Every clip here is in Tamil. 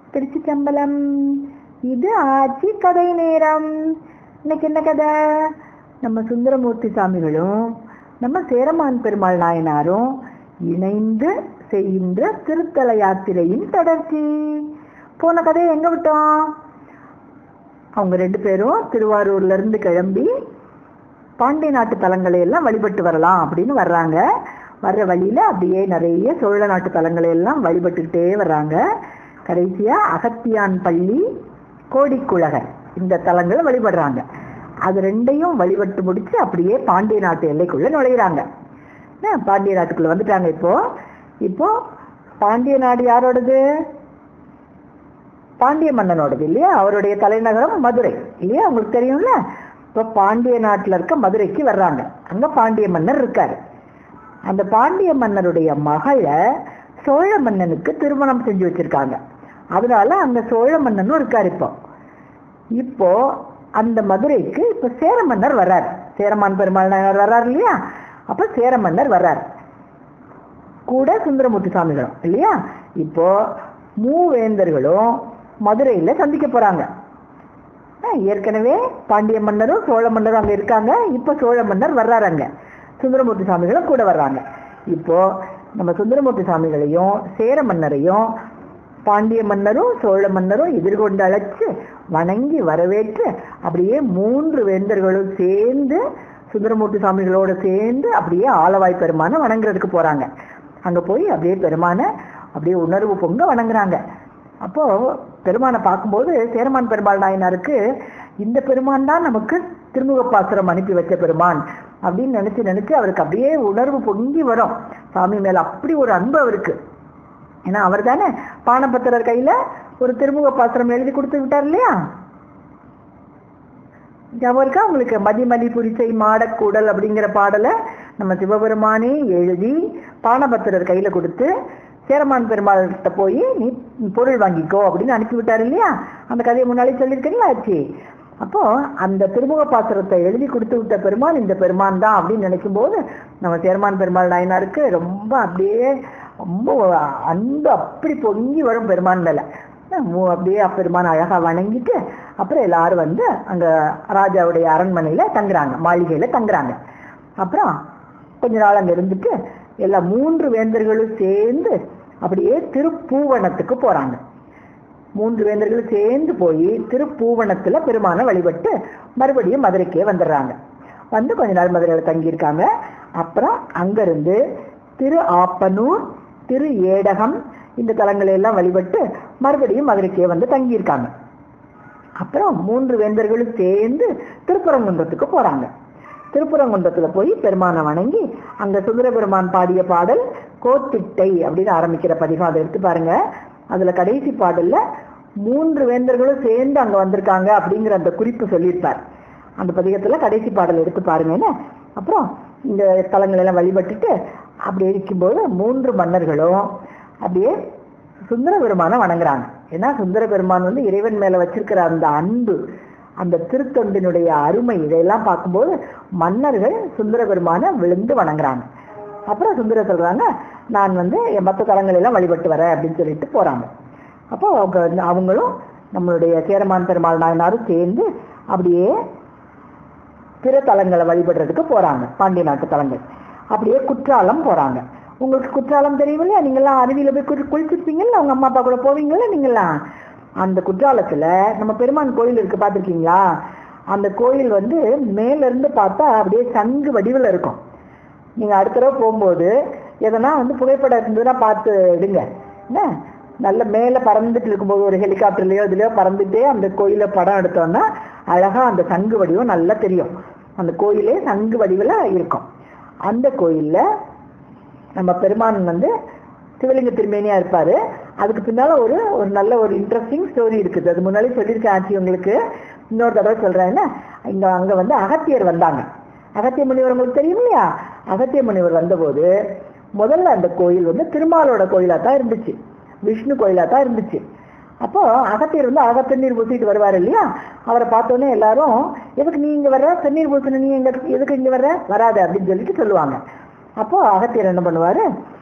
திருச்சிச்சம்பலம் இது ஆட்சி கதை நேரம் இன்னைக்கு என்ன கதை நம்ம சுந்தரமூர்த்தி சாமிகளும் நம்ம சேரமான் பெருமாள் நாயனாரும் இணைந்து செய்கின்ற திருத்தல யாத்திரையின் தொடர்ச்சி போன கதையை எங்க விட்டோம் அவங்க ரெண்டு பேரும் திருவாரூர்ல இருந்து கிளம்பி பாண்டிய நாட்டு தலங்களை எல்லாம் வழிபட்டு வரலாம் அப்படின்னு வர்றாங்க வர்ற வழியில அப்படியே நிறைய சோழ நாட்டு தலங்களை எல்லாம் வழிபட்டுக்கிட்டே வர்றாங்க கடைசியா அகத்தியான் பள்ளி கோடிக்குழகர் இந்த தலங்களை வழிபடுறாங்க அது ரெண்டையும் வழிபட்டு முடிச்சு அப்படியே பாண்டிய நாட்டு எல்லைக்குள்ள நுழையிறாங்க என்ன, பாண்டிய நாட்டுக்குள்ள வந்துட்டாங்க இப்போ இப்போ பாண்டிய நாடு யாரோடது பாண்டிய மன்னனோடது இல்லையா அவருடைய தலைநகரம் மதுரை இல்லையா உங்களுக்கு தெரியும்ல இப்போ பாண்டிய நாட்டுல இருக்க மதுரைக்கு வர்றாங்க அங்க பாண்டிய மன்னர் இருக்காரு அந்த பாண்டிய மன்னருடைய மகளை சோழ மன்னனுக்கு திருமணம் செஞ்சு வச்சிருக்காங்க அதனால அங்க சோழ மன்னனும் இருக்காரு இப்போ இப்போ அந்த மதுரைக்கு இப்ப சேர மன்னர் வர்றார் சேரமான் பெருமாள் நாயனார் வர்றார் இல்லையா அப்ப சேர மன்னர் வர்றார் கூட சுந்தரமூர்த்தி சாமிகளும் இல்லையா இப்போ மூவேந்தர்களும் மதுரையில சந்திக்க போறாங்க அஹ் ஏற்கனவே பாண்டிய மன்னரும் சோழ மன்னரும் அங்க இருக்காங்க இப்ப சோழ மன்னர் வர்றாரு அங்க சுந்தரமூர்த்தி சாமிகளும் கூட வர்றாங்க இப்போ நம்ம சுந்தரமூர்த்தி சாமிகளையும் சேர மன்னரையும் பாண்டிய மன்னரும் சோழ மன்னரும் எதிர்கொண்டு அழைச்சு வணங்கி வரவேற்று அப்படியே மூன்று வேந்தர்களும் சேர்ந்து சுந்தரமூர்த்தி சாமிகளோட சேர்ந்து அப்படியே ஆலவாய் பெருமானை வணங்குறதுக்கு போறாங்க அங்க போய் அப்படியே பெருமானை அப்படியே உணர்வு பொங்க வணங்குறாங்க அப்போ பெருமானை பார்க்கும்போது சேரமான் பெருமாள் நாயனாருக்கு இந்த பெருமான் தான் நமக்கு திருமுகப்பாசுரம் அனுப்பி வச்ச பெருமான் அப்படின்னு நினைச்சு நினைச்சு அவருக்கு அப்படியே உணர்வு பொங்கி வரும் சாமி மேல அப்படி ஒரு அன்பு அவருக்கு ஏன்னா அவர் தானே பானபத்திரர் கையில ஒரு திருமுக பாத்திரம் எழுதி கொடுத்து விட்டார் இல்லையா ஞாபகம் இருக்கா உங்களுக்கு மதிமலி புரிசை மாடக்கூடல் அப்படிங்கிற பாடலை நம்ம சிவபெருமானே எழுதி பானபத்திரர் கையில கொடுத்து சேரமான் பெருமாள்கிட்ட போய் நீ பொருள் வாங்கிக்கோ அப்படின்னு அனுப்பி விட்டார் இல்லையா அந்த கதையை முன்னாடி சொல்லியிருக்கீங்களா ஆச்சு அப்போ அந்த திருமுக பாத்திரத்தை எழுதி கொடுத்து விட்ட பெருமான் இந்த பெருமான் தான் அப்படின்னு நினைக்கும் போது நம்ம சேரமான் பெருமாள் நாயனாருக்கு ரொம்ப அப்படியே ரொம்ப அன்பு அப்படி பொங்கி வரும் பெருமான் மேல மூ- அப்படியே பெருமான் அழகா வணங்கிட்டு அப்புறம் எல்லாரும் வந்து அங்க ராஜாவுடைய அரண்மனையில தங்குறாங்க மாளிகையில தங்குறாங்க அப்புறம் கொஞ்ச நாள் அங்க இருந்துட்டு எல்லா மூன்று வேந்தர்களும் சேர்ந்து அப்படியே திருப்பூவனத்துக்கு போறாங்க மூன்று வேந்தர்களும் சேர்ந்து போய் திருப்பூவனத்துல பெருமானை வழிபட்டு மறுபடியும் மதுரைக்கே வந்துடுறாங்க வந்து கொஞ்ச நாள் மதுரையில தங்கியிருக்காங்க அப்புறம் அங்கிருந்து திரு ஆப்பனூர் திரு ஏடகம் இந்த தலங்களை எல்லாம் வழிபட்டு மறுபடியும் மதுரைக்கே வந்து தங்கியிருக்காங்க அப்புறம் மூன்று வேந்தர்களும் சேர்ந்து திருப்பரங்குன்றத்துக்கு போறாங்க திருப்பரங்குன்றத்துல போய் பெருமானை வணங்கி அங்க சுந்தர பெருமான் பாடிய பாடல் கோத்திட்டை அப்படின்னு ஆரம்பிக்கிற பதிகம் அதை எடுத்து பாருங்க அதுல கடைசி பாடல்ல மூன்று வேந்தர்களும் சேர்ந்து அங்க வந்திருக்காங்க அப்படிங்கிற அந்த குறிப்பு சொல்லியிருப்பார் அந்த பதிகத்துல கடைசி பாடல் எடுத்து பாருங்க என்ன அப்புறம் இந்த தலங்களை எல்லாம் வழிபட்டுட்டு அப்படி இருக்கும்போது மூன்று மன்னர்களும் அப்படியே சுந்தர பெருமானை வணங்குறாங்க ஏன்னா சுந்தர பெருமான் வந்து இறைவன் மேல வச்சிருக்கிற அந்த அன்பு அந்த திருத்தொண்டினுடைய அருமை இதையெல்லாம் பார்க்கும்போது மன்னர்கள் சுந்தர பெருமானை விழுந்து வணங்குறாங்க அப்புறம் சுந்தர சொல்றாங்க நான் வந்து என் மற்ற தலங்களை எல்லாம் வழிபட்டு வரேன் அப்படின்னு சொல்லிட்டு போறாங்க அப்போ அவங்க வந்து- அவங்களும் நம்மளுடைய சேரமான் பெருமாள் நாயனாரும் சேர்ந்து அப்படியே பிற தலங்களை வழிபடுறதுக்கு போறாங்க பாண்டிய நாட்டு தலங்கள் அப்படியே குற்றாலம் போறாங்க உங்களுக்கு குற்றாலம் தெரியும் இல்லையா நீங்கெல்லாம் அருவியில போய் குளி- குளிச்சிருப்பீங்கல்ல உங்க அம்மா அப்பா கூட போவீங்கல்ல நீங்கெல்லாம் அந்த குற்றாலத்துல நம்ம பெருமான் கோயில் இருக்கு பார்த்திருக்கீங்களா அந்த கோயில் வந்து மேல இருந்து பார்த்தா அப்படியே சங்கு வடிவில் இருக்கும் நீங்க அடுத்த தடவை போகும்போது எதனா வந்து புகைப்படம் இருந்ததுன்னா பார்த்து எடுங்க என்ன நல்ல மேல பறந்துட்டு இருக்கும்போது ஒரு ஹெலிகாப்டர்லயோ இதுலயோ பறந்துட்டே அந்த கோயில படம் எடுத்தோம்னா அழகா அந்த சங்கு வடிவம் நல்லா தெரியும் அந்த கோயிலே சங்கு வடிவில் இருக்கும் அந்த கோயில்ல நம்ம பெருமான் வந்து சிவலிங்க திருமேனியா இருப்பாரு அதுக்கு பின்னால ஒரு ஒரு நல்ல ஒரு இன்ட்ரெஸ்டிங் ஸ்டோரி இருக்குது அது முன்னாடி சொல்லியிருக்கேன் ஆச்சி உங்களுக்கு இன்னொரு தடவை சொல்றேன் என்ன இங்க அங்க வந்து அகத்தியர் வந்தாங்க அகத்திய முனிவர் உங்களுக்கு தெரியும் இல்லையா அகத்திய முனிவர் வந்தபோது முதல்ல அந்த கோயில் வந்து திருமாலோட கோயிலா தான் இருந்துச்சு விஷ்ணு கோயிலா தான் இருந்துச்சு அப்போ அகத்தியர் வந்து அக தண்ணீர் பூசிட்டு வருவார் இல்லையா அவரை பார்த்தோன்னே எல்லாரும் எதுக்கு நீ இங்க வர்ற தண்ணீர் பூசணும் நீ எங்க எதுக்கு இங்க வர்ற வராத அப்படின்னு சொல்லிட்டு சொல்லுவாங்க அப்போ அகத்தியர் என்ன பண்ணுவாரு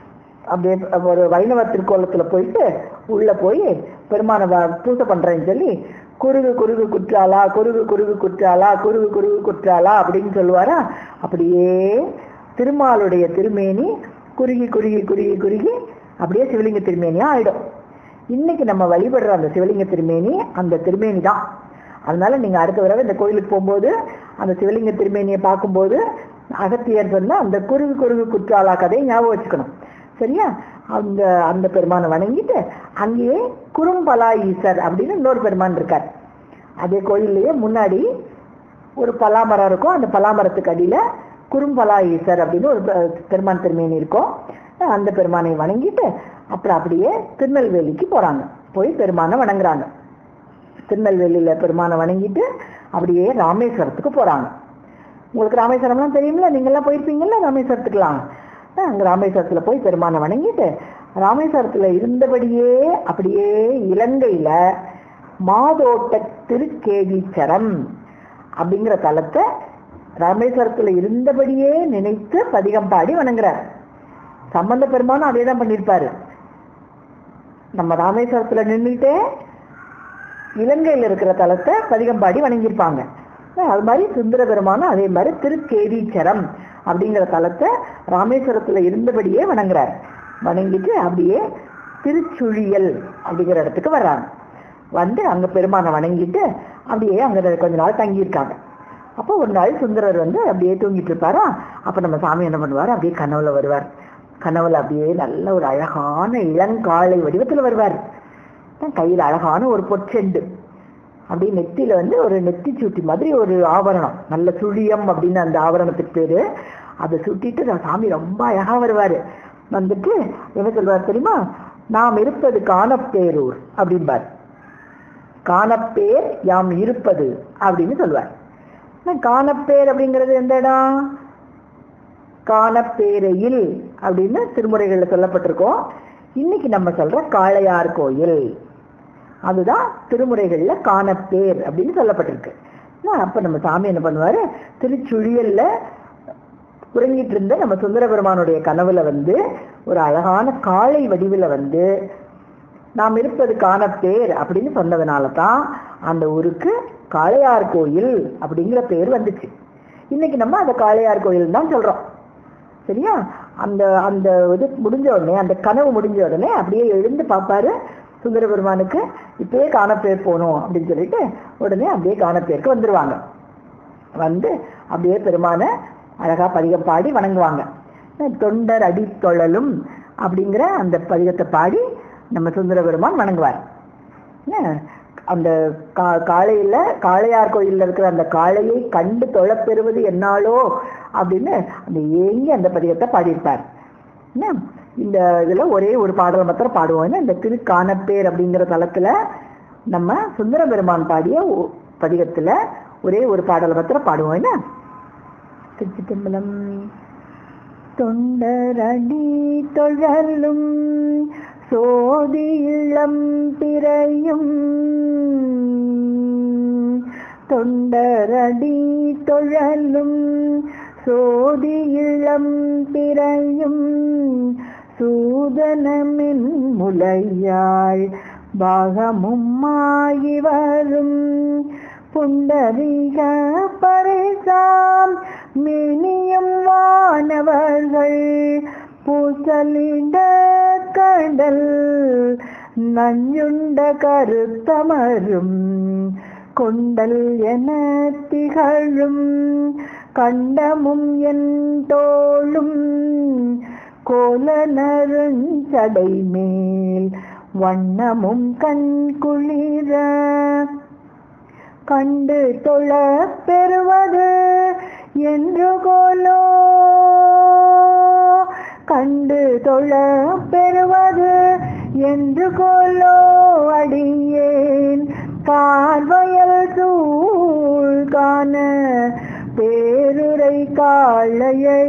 அப்படியே ஒரு வைணவ திருக்கோலத்துல போயிட்டு உள்ள போய் பெருமானை வ- பூஜை பண்றேன்னு சொல்லி குருகு குருகு குற்றாலா குருகு குருகு குற்றாலா குருகு குருகு குற்றாலா அப்படின்னு சொல்லுவாரா அப்படியே திருமாலுடைய திருமேனி குறுகி குறுகி குறுகி குறுகி அப்படியே சிவலிங்க திருமேனியா ஆயிடும் இன்னைக்கு நம்ம வழிபடுற அந்த சிவலிங்க திருமேனி அந்த திருமேனி தான் அதனால நீங்க அடுத்த தடவை இந்த கோயிலுக்கு போகும்போது அந்த சிவலிங்க திருமேனியை பார்க்கும்போது அகத்தியர் சொன்ன அந்த குருகு குருகு குற்றாலா கதையை ஞாபகம் வச்சுக்கணும் சரியா அந்த அந்த பெருமானை வணங்கிட்டு அங்கேயே குறும்பலா ஈசர் அப்படின்னு இன்னொரு பெருமான் இருக்கார் அதே கோயில்லையே முன்னாடி ஒரு பலாமரம் இருக்கும் அந்த பலாமரத்துக்கு அடியில குறும்பலா ஈசர் அப்படின்னு ஒரு பெ- பெருமான் திருமேனி இருக்கும் அந்த பெருமானை வணங்கிட்டு அப்புறம் அப்படியே திருநெல்வேலிக்கு போறாங்க போய் பெருமானை வணங்குறாங்க திருநெல்வேலியில பெருமானை வணங்கிட்டு அப்படியே ராமேஸ்வரத்துக்கு போறாங்க உங்களுக்கு ராமேஸ்வரம்லாம் தெரியுமில்ல நீங்கெல்லாம் போயிருப்பீங்கல்ல ராமேஸ்வரத்துக்குலாம் அஹ் அங்க ராமேஸ்வரத்துல போய் பெருமானை வணங்கிட்டு ராமேஸ்வரத்துல இருந்தபடியே அப்படியே இலங்கையில மாதோட்ட திருக்கேதீச்சரம் அப்படிங்கிற தலத்தை ராமேஸ்வரத்துல இருந்தபடியே நினைத்து பதிகம் பாடி வணங்குறார் சம்பந்த பெருமானும் அதே தான் பண்ணியிருப்பாரு நம்ம ராமேஸ்வரத்துல நின்றுட்டே இலங்கையில் இருக்கிற தலத்தை பதிகம் பாடி வணங்கியிருப்பாங்க அஹ் அது மாதிரி சுந்தர பெருமானும் அதே மாதிரி திருக்கேதீச்சரம் அப்படிங்கிற தலத்தை ராமேஸ்வரத்துல இருந்தபடியே வணங்குறார் வணங்கிட்டு அப்படியே திருச்சுழியல் அப்படிங்கிற இடத்துக்கு வர்றாங்க வந்து அங்க பெருமானை வணங்கிட்டு அப்படியே அங்க கொஞ்ச நாள் தங்கியிருக்காங்க அப்போ ஒரு நாள் சுந்தரர் வந்து அப்படியே தூங்கிட்டு இருப்பாரா அப்ப நம்ம சாமி என்ன பண்ணுவார் அப்படியே கனவுல வருவார் கனவுல அப்படியே நல்ல ஒரு அழகான இளங்காளை வடிவத்துல வருவார் கையில் அழகான ஒரு பொற்செண்டு அப்படியே நெத்தியில வந்து ஒரு நெத்தி சூட்டி மாதிரி ஒரு ஆபரணம் நல்ல சுழியம் அப்படின்னு அந்த ஆபரணத்துக்கு பேரு அதை சுட்டிட்டு நான் சாமி ரொம்ப அழகா வருவாரு வந்துட்டு என்ன சொல்வார் தெரியுமா நாம் இருப்பது காணப்பேரூர் அப்படிம்பார் காணப்பேர் யாம் இருப்பது அப்படின்னு சொல்வார் ஆனா காணப்பேர் அப்படிங்கிறது எந்த இடம் காணப்பேரையில் அப்படின்னு திருமுறைகள்ல சொல்லப்பட்டிருக்கோம் இன்னைக்கு நம்ம சொல்ற காளையார் கோயில் அதுதான் திருமுறைகள்ல காணப்பேர் அப்படின்னு சொல்லப்பட்டிருக்கு ஆனா, அப்ப நம்ம சாமி என்ன பண்ணுவாரு திருச்சுழியல்ல உறங்கிட்டு இருந்த நம்ம சுந்தர பெருமானுடைய கனவுல வந்து ஒரு அழகான காளை வடிவில் வந்து நாம் இருப்பது காணப்பேர் அப்படின்னு சொன்னதுனால தான் அந்த ஊருக்கு காளையார் கோயில் அப்படிங்கிற பேர் வந்துச்சு இன்னைக்கு நம்ம அந்த காளையார் கோயில் தான் சொல்றோம் சரியா அந்த அந்த இது முடிஞ்ச உடனே அந்த கனவு முடிஞ்ச உடனே அப்படியே எழுந்து பார்ப்பாரு சுந்தர பெருமானுக்கு இப்பயே காணப்பேர் போகணும் அப்படின்னு சொல்லிட்டு உடனே அப்படியே காணப்பேருக்கு வந்துருவாங்க வந்து அப்படியே பெருமானை அழகா பதிகம் பாடி வணங்குவாங்க தொண்டர் அடித்தொழலும் அப்படிங்கிற அந்த பதிகத்தை பாடி நம்ம சுந்தர பெருமான் வணங்குவார் என்ன? அந்த கா காளையில காளையார் கோயில்ல இருக்கிற அந்த காளையை கண்டு தொழப் பெறுவது என்னாலோ அப்படின்னு அந்த ஏங்கி அந்த பதிகத்தை பாடியிருப்பார் என்ன இந்த இதுல ஒரே ஒரு பாடல் மாத்திரம் பாடுவோம் என்ன இந்த திருக்கானப்பேர் அப்படிங்கிற தளத்துல நம்ம சுந்தர பெருமான் பாடிய ஒ- பதிகத்துல ஒரே ஒரு பாடல் மாத்திரம் பாடுவோம் என்ன திருச்சிட்டம்பலம் தொண்டரடி தொழலும் சோதி இளம் பிறையும் தொண்டரடி தொழலும் சோதி இளம் பிறையும் சூதனமின் முலையாள் பாகமும் ஆகி வரும் புண்டரீக பரிசாம் மினியும் வானவர்கள் பூசலிட கடல் நஞ்சுண்ட கருத்தமரும் கொண்டல் என திகழும் கண்டமும் என் தோளும் கோல நருஞ்சடை மேல் வண்ணமும் கண் குளிர கண்டு தொழ பெறுவது என்று கோலோ கண்டு தொழ பெறுவது என்று கோலோ அடியேன் கார்வயல் சூழ் காண பேருரை காளையே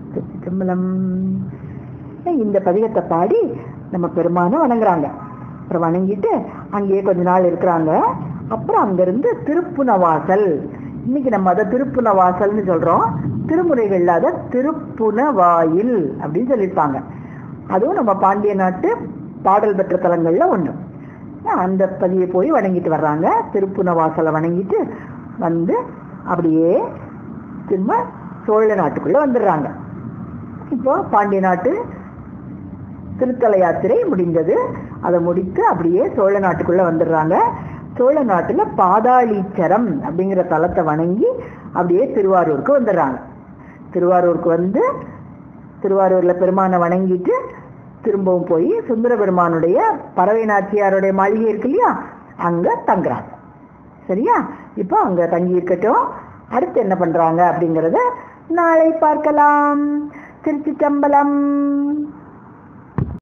திருச்சிற்றம்பலம் இந்த பதிகத்தை பாடி நம்ம பெருமானை வணங்குறாங்க அப்புறம் வணங்கிட்டு அங்கேயே கொஞ்ச நாள் இருக்கிறாங்க அப்புறம் அங்கிருந்து திருப்புனவாசல் இன்னைக்கு நம்ம அதை திருப்புனவாசல்னு சொல்றோம் திருமுறைகள்ல அதை திருப்புனவாயில் அப்படின்னு சொல்லியிருப்பாங்க அதுவும் நம்ம பாண்டிய நாட்டு பாடல் பெற்ற தலங்கள்ல ஒண்ணு அந்த பதியை போய் வணங்கிட்டு வர்றாங்க திருப்புனவாசலை வணங்கிட்டு வந்து அப்படியே திரும்ப சோழ நாட்டுக்குள்ள வந்துடுறாங்க இப்போ பாண்டிய நாட்டு திருத்தல யாத்திரை முடிந்தது அதை முடித்து அப்படியே சோழ நாட்டுக்குள்ள வந்துடுறாங்க சோழ நாட்டுல பாதாளீச்சரம் அப்படிங்கிற தலத்தை வணங்கி அப்படியே திருவாரூருக்கு வந்துடுறாங்க திருவாரூருக்கு வந்து திருவாரூர்ல பெருமானை வணங்கிட்டு திரும்பவும் போய் சுந்தர பெருமானுடைய பறவை நாச்சியாருடைய மாளிகை இருக்கு இல்லையா அங்க தங்குறாங்க சரியா இப்போ அங்க தங்கி இருக்கட்டும் அடுத்து என்ன பண்றாங்க அப்படிங்கறத நாளை பார்க்கலாம் திருச்சி சம்பலம்